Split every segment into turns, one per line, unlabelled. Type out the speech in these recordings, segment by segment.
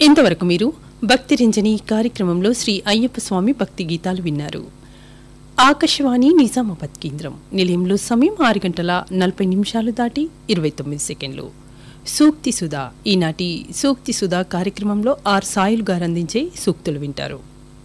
ఇంతవరకు మీరు భక్తి రంజని కార్యక్రమంలో శ్రీ అయ్యప్ప స్వామి భక్తి గీతాలు విన్నారు ఆకాశవాణి నిజామాబాద్ కేంద్రం నిలయంలో సమయం ఆరు గంటల నలభై నిమిషాలు దాటి ఇరవై తొమ్మిది సెకండ్లు సూక్తి సుధా ఈనాటి సూక్తి సుధా కార్యక్రమంలో ఆర్ సాయిల్ గారు అందించే సూక్తులు వింటారు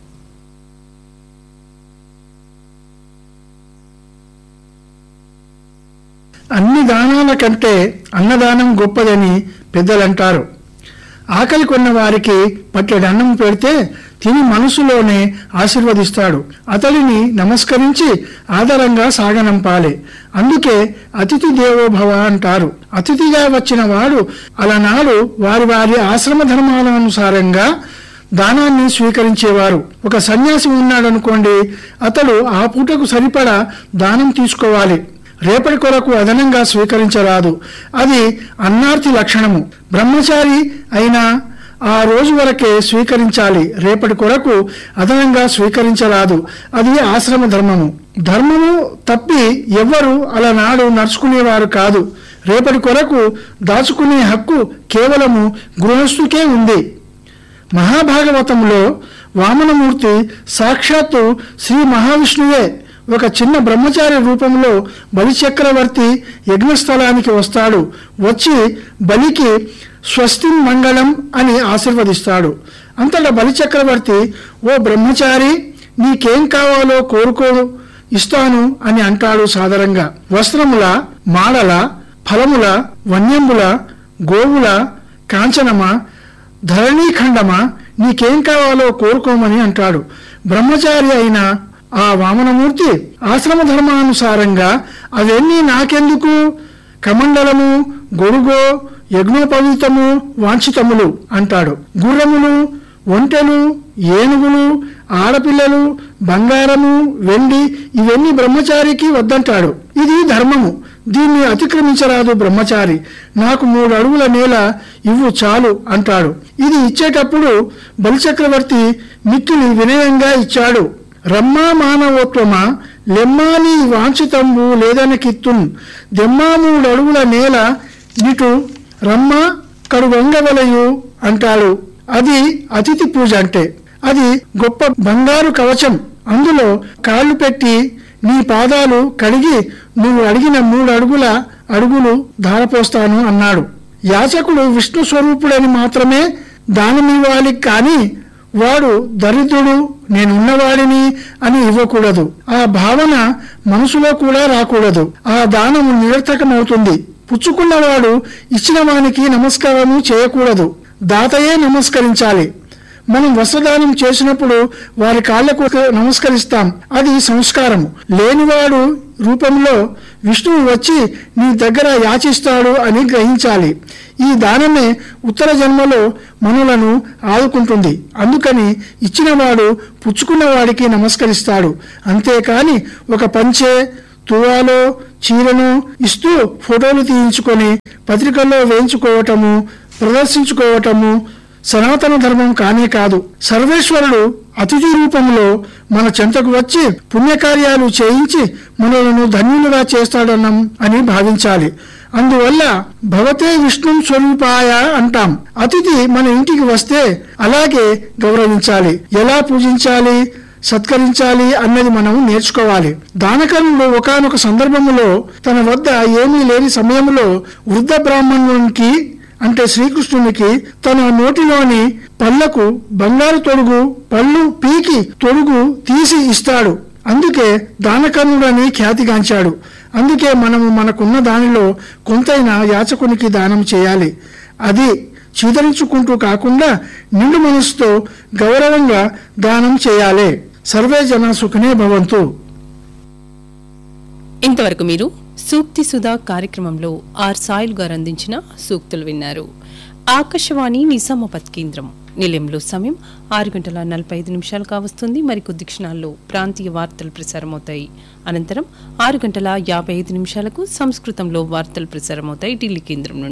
అన్ని దానాల కంటే అన్నదానం గొప్పదని పెద్దలంటారు ఆకలి కొన్న వారికి పట్టెడు అన్నం పెడితే తిని మనసులోనే ఆశీర్వదిస్తాడు అతడిని నమస్కరించి ఆదరంగా సాగనంపాలి అందుకే అతిథి దేవోభవ అంటారు అతిథిగా వచ్చిన వాడు అలనాడు వారి వారి ఆశ్రమ ధర్మానుసారంగా దానాన్ని స్వీకరించేవారు ఒక సన్యాసి ఉన్నాడనుకోండి అతడు ఆ పూటకు సరిపడా దానం తీసుకోవాలి రేపటి కొరకు అదనంగా స్వీకరించరాదు అది అన్నార్థి లక్షణము బ్రహ్మచారి అయినా ఆ రోజు వరకే స్వీకరించాలి రేపటి కొరకు అదనంగా స్వీకరించరాదు అది ఆశ్రమ ధర్మము ధర్మము తప్పి ఎవ్వరు అలనాడు నడుచుకునేవారు కాదు రేపటి కొరకు దాచుకునే హక్కు కేవలము గృహస్థుకే ఉంది మహాభాగవతంలో వామనమూర్తి సాక్షాత్తు శ్రీ మహావిష్ణువే ఒక చిన్న బ్రహ్మచారి రూపంలో బలిచక్రవర్తి యజ్ఞస్థలానికి వస్తాడు వచ్చి బలికి స్వస్తి మంగళం అని ఆశీర్వదిస్తాడు అంతటా బలిచక్రవర్తి ఓ బ్రహ్మచారి నీకేం కావాలో కోరుకో ఇస్తాను అని అంటాడు సాదరంగా వస్త్రముల మాడల ఫలముల వన్యంబుల గోవుల కాంచనమ ధరణీఖండమా నీకేం కావాలో కోరుకోమని అంటాడు బ్రహ్మచారి అయిన ఆ వామనమూర్తి ఆశ్రమ ధర్మానుసారంగా అవన్నీ నాకెందుకు కమండలము గొడుగో యజ్ఞోపవీతము వాంఛితములు అంటాడు గుర్రములు ఒంటెలు ఏనుగులు ఆడపిల్లలు బంగారము వెండి ఇవన్నీ బ్రహ్మచారికి వద్దంటాడు ఇది ధర్మము దీన్ని అతిక్రమించరాదు బ్రహ్మచారి నాకు మూడు అడుగుల నేల ఇవ్వు చాలు అంటాడు ఇది ఇచ్చేటప్పుడు బలిచక్రవర్తి మిక్కిలి వినయంగా ఇచ్చాడు రమ్మా మానవోత్వమా లెమ్మాని వాంఛితంబు లేదనకిత్తున్ దెమ్మా మూడు అడుగుల నేల నిటు రమ్మ కడుగొంగవలయు అంటాడు అది అతిథి పూజ అంటే అది గొప్ప బంగారు కవచం అందులో కాళ్ళు పెట్టి నీ పాదాలు కడిగి నువ్వు అడిగిన మూడు అడుగుల అడుగులు ధారపోస్తాను అన్నాడు యాచకుడు విష్ణు స్వరూపుడని మాత్రమే దానమివ్వాలి కానీ వాడు దరిద్రుడు నేనున్నవాడిని అని ఇవ్వకూడదు ఆ భావన మనసులో కూడా రాకూడదు ఆ దానము నిరర్థకమవుతుంది పుచ్చుకున్నవాడు ఇచ్చిన వానికి నమస్కారము చేయకూడదు దాతయే నమస్కరించాలి మనం వస్త్రదానం చేసినప్పుడు వారి కాళ్లకు నమస్కరిస్తాం అది సంస్కారం లేనివాడు రూపంలో విష్ణువు వచ్చి నీ దగ్గర యాచిస్తాడు అని గ్రహించాలి ఈ దానమే ఉత్తర జన్మలో మనులను ఆదుకుంటుంది అందుకని ఇచ్చినవాడు పుచ్చుకున్నవాడికి నమస్కరిస్తాడు అంతేకాని ఒక పంచే తువాలో చీరను ఇస్తూ ఫోటోలు తీయించుకొని పత్రికల్లో వేయించుకోవటము ప్రదర్శించుకోవటము సనాతన ధర్మం కానే కాదు సర్వేశ్వరుడు అతిథి రూపంలో మన చెంతకు వచ్చి పుణ్యకార్యాలు చేయించి మనలను ధన్యులుగా చేస్తాడన్నం అని భావించాలి అందువల్ల భవతే విష్ణు స్వరూపాయ అంటాం అతిథి మన ఇంటికి వస్తే అలాగే గౌరవించాలి ఎలా పూజించాలి సత్కరించాలి అన్నది మనం నేర్చుకోవాలి దానకర్ణుడు ఒకనొక సందర్భములో తన వద్ద ఏమీ లేని సమయంలో వృద్ధ బ్రాహ్మణునికి అంటే శ్రీకృష్ణునికి తన నోటిలోని పళ్లకు బంగారు తొడుగు పళ్ళు పీకి తొడుగు తీసి ఇస్తాడు అందుకే దానకర్ణుడని ఖ్యాతిగాంచాడు అందుకే మనము మనకున్న దానిలో కొంతైనా యాచకునికి దానం చేయాలి అది చీదరించుకుంటూ కాకుండా నిండు మనసుతో గౌరవంగా దానం చేయాలి సర్వే జన సుఖనే భవంతు
ఇంతవరకు మీరు సూక్తి సుధా కార్యక్రమంలో ఆర్ సాయిల్ గారు అందించిన సూక్తులు విన్నారు ఆకాశవాణి నిజామాబాద్ కేంద్రం నిలయంలో సమయం ఆరు గంటల నలభై ఐదు నిమిషాలు కావస్తుంది మరికొద్ది క్షణాల్లో ప్రాంతీయ వార్తలు ప్రసారమవుతాయి అనంతరం ఆరు గంటల యాభై ఐదు నిమిషాలకు సంస్కృతంలో వార్తలు ప్రసారమవుతాయి ఢిల్లీ కేంద్రం నుండి